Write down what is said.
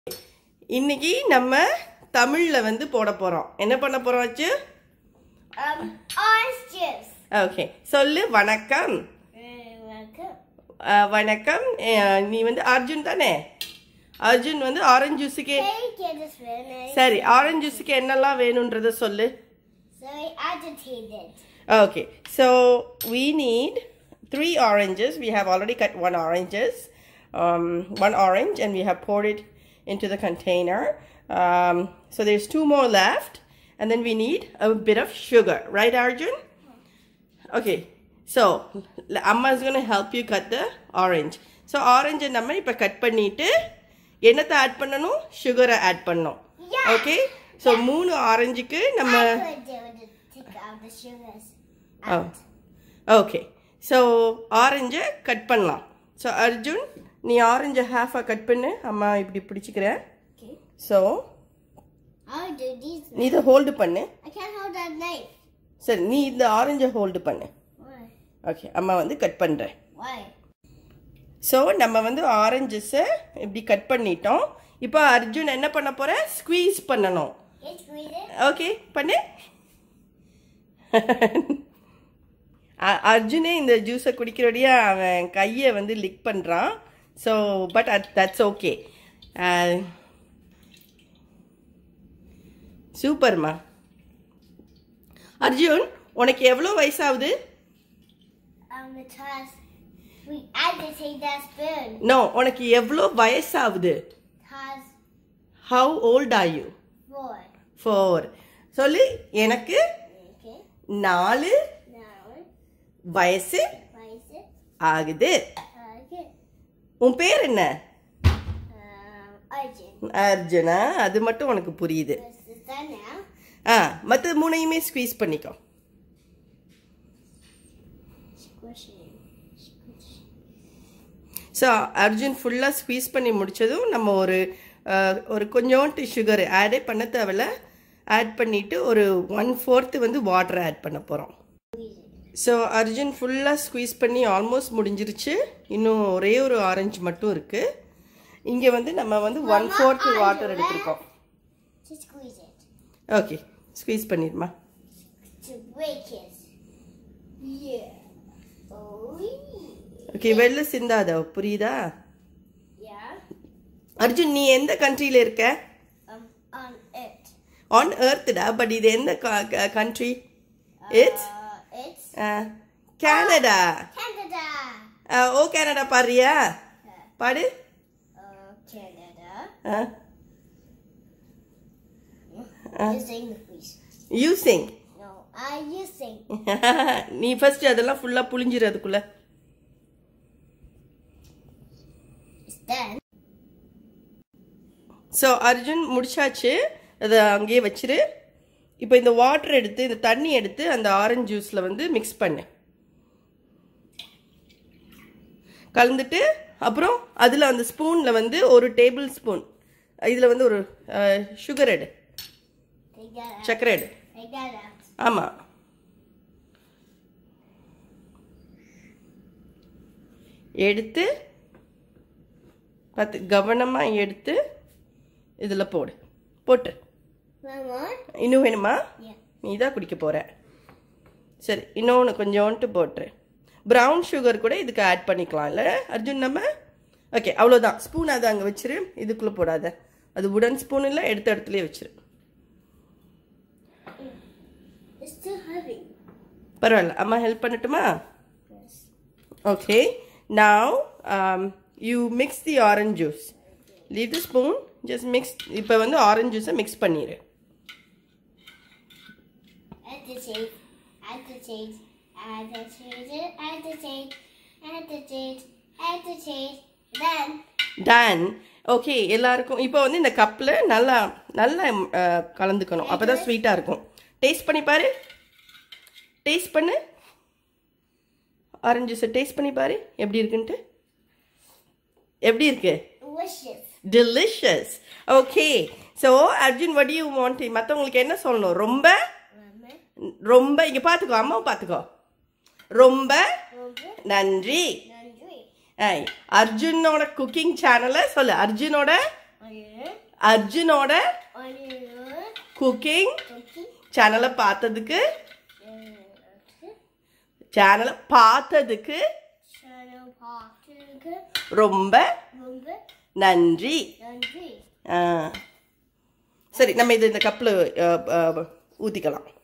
இன்னைக்கு நம்ம தமிழ்ல வந்து போட போறோம் என்ன பண்ண போறோம் வச்சு Um, orange juice. ஓகே சொல்லு வணக்கம் Uh, welcome. அஹ், வணக்கம் அஹ், நீ வந்து அர்ஜுன் தானே அர்ஜுன் வந்து ஆரஞ்சு ஜூஸுக்கு Hey, get this finish. சரி ஆரஞ்சு ஜூஸுக்கு என்னெல்லாம் வேணுன்றத சொல்லு So I agitated. Okay, so we need three oranges. We have already cut one oranges, um, one orange, and we have poured it into the container. Um, so there's two more left, and then we need a bit of sugar, right, Arjun? Okay, so l- Amma is going to help you cut the orange. So orange நம்ம இப்போ cut பண்ணிட்டு என்னத்தை add பண்ணணும் சுகரை add பண்ணணும் Yeah. Okay so மூணு ஆரஞ்சுக்கு நம்ம I could do it to take out the sugars. Oh. Out. Okay so ஆரஞ்சை கட் பண்ணலாம் ஸோ அர்ஜுன் நீ ஆரஞ்சை ஹாஃபாக கட் பண்ணு அம்மா இப்படி பிடிச்சிக்கிறேன் Okay. So I'll do these. நீ இதை ஹோல்டு பண்ணு I can't hold that knife. சரி நீ இந்த ஆரஞ்சை ஹோல்டு பண்ணு Why? ஓகே அம்மா வந்து கட் பண்ணுறேன் Why? ஸோ நம்ம வந்து ஆரஞ்சஸை இப்படி கட் பண்ணிட்டோம் இப்போ அர்ஜுன் என்ன பண்ண போற ஸ்குவீஸ் பண்ணணும் It's squeeze it. ஓகே பண்ணு அ- அர்ஜுனே இந்த ஜூஸை குடிக்கிறோடையே அவன் கையை வந்து லிக் பண்ணுறான் ஸோ பட் தட்ஸ் ஓகே சூப்பர்மா அர்ஜுன் உனக்கு எவ்வளோ வயசாகுது Um, because we agitate that spoon. No உனக்கு எவ்வளோ வயசாகுது Because how old are you four. Four சொல்லு எனக்கு Okay. நாலு Now, வயசு why is it? ஆகுது Okay. உன் பேர் என்ன Um, Arjun. அர்ஜுனா அது மட்டும் உனக்கு புரியுது This is done now. ஆ மற்ற மூணையுமே ஸ்குவீஸ் பண்ணிக்கோ Squishing. Squish. ஸோ அர்ஜுன் ஃபுல்லாக ஸ்குவீஸ் பண்ணி முடிச்சதும் நம்ம ஒரு அஹ், ஒரு கொஞ்சோண்டு சுகர் ஆடே பண்ண தேவையில்ல ஆட் பண்ணிட்டு ஒரு ஒன் ஃபோர்த்து வந்து வாட்டர் ஆட் பண்ண போகிறோம் Squeeze it. ஸோ அர்ஜுன் ஃபுல்லாக ஸ்குவீஸ் பண்ணி ஆல்மோஸ்ட் முடிஞ்சிருச்சு இன்னும் ஒரே ஒரு ஆரஞ்சு மட்டும் இருக்குது இங்கே வந்து நம்ம வந்து ஒன் ஃபோர்த்து வாட்டர் எடுத்திருக்கோம் To squeeze it. Okay squeeze பண்ணிடுமா To break it. Yeah. Oh, yeah. Okay வெளில சிந்தாத புரியுதா Yeah. அர்ஜுன் நீ எந்த கண்ட்ரியில் இருக்க Um, on it. ஆன் எர்த்டா பட் இது எந்த country it's Uh, it's Canada Canada. Oh Canada பாடுறியா பாடு Uh, Canada. Uh, You sing the please. You sing No, I you sing. நீ ஃபர்ஸ்ட் அதெல்லாம் ஃபுல்லாக புளிஞ்சிரு அதுக்குள்ள It's done. ஸோ அர்ஜுன் முடிச்சாச்சு அதை அங்கேயே வச்சிரு இப்போ இந்த வாட்டர் எடுத்து இந்த தண்ணி எடுத்து அந்த ஆரஞ்சு ஜூஸில் வந்து மிக்ஸ் பண்ணு கலந்துட்டு அப்புறம் அதில் அந்த ஸ்பூனில் வந்து ஒரு டேபிள் ஸ்பூன் இதில் வந்து ஒரு சுகர் எடு Take that out. சர்க்கரை எடு Take that out. ஆமாம் எடுத்து பார்த்து கவனமாக எடுத்து இதில் போடு போட்டு One more? இன்னும் வேணுமா Yeah. நீ தான் குடிக்க போற சரி இன்னொன்று கொஞ்சோன்ட்டு போட்டுரு ப்ரௌன் சுகர் கூட இதுக்கு ஆட் பண்ணிக்கலாம்ல அர்ஜுன் நம்ம ஓகே அவ்வளோதான் ஸ்பூன் அதை அங்கே வச்சிரு இதுக்குள்ளே போடாத அது உடன் ஸ்பூன் இல்லை எடுத்த இடத்துலயே வச்சிரு It's too heavy. பரவாயில்ல அம்மா ஹெல்ப் பண்ணட்டுமா Yes. Okay now you mix the orange juice leave the spoon just mix இப்போ வந்து ஆரஞ்ச் ஜூஸை மிக்ஸ் பண்ணிடு Agitate. Agitate. Agitate. Agitate. Agitate. Agitate. Then. Done okay எல்லாருக்கும் இப்போ வந்து இந்த கப்பில் நல்லா நல்லா அஹ், கலந்துக்கணும் அப்போ தான் ஸ்வீட்டாக இருக்கும் டேஸ்ட் பண்ணி பாரு டேஸ்ட் பண்ணு ஆரஞ்சு ஜூஸை டேஸ்ட் பண்ணி பாரு எப்படி இருக்குன்ட்டு எப்படி இருக்கு Delicious. Delicious okay so Arjun வடி யூ வாண்ட் மற்றவங்களுக்கு என்ன சொல்லணும் ரொம்ப Mama. ரொம்ப இங்கே பார்த்துக்கோ அம்மாவை பார்த்துக்கோ ரொம்ப Over. நன்றி Nandri. ஐ, அர்ஜுனோட குக்கிங் சேனலை சொல்லு அர்ஜுனோட ஒரு அர்ஜுனோட ஒரு குக்கிங் குக்கி சேனலை பார்த்ததுக்கு சேனலை பார்த்ததுக்கு சேனல் பார்த்துக்கு ரொம்ப ரொம்ப நன்றி நன்றி ஆ. சரி நம்ம இது இந்த கப்பில் ஊற்றிக்கலாம்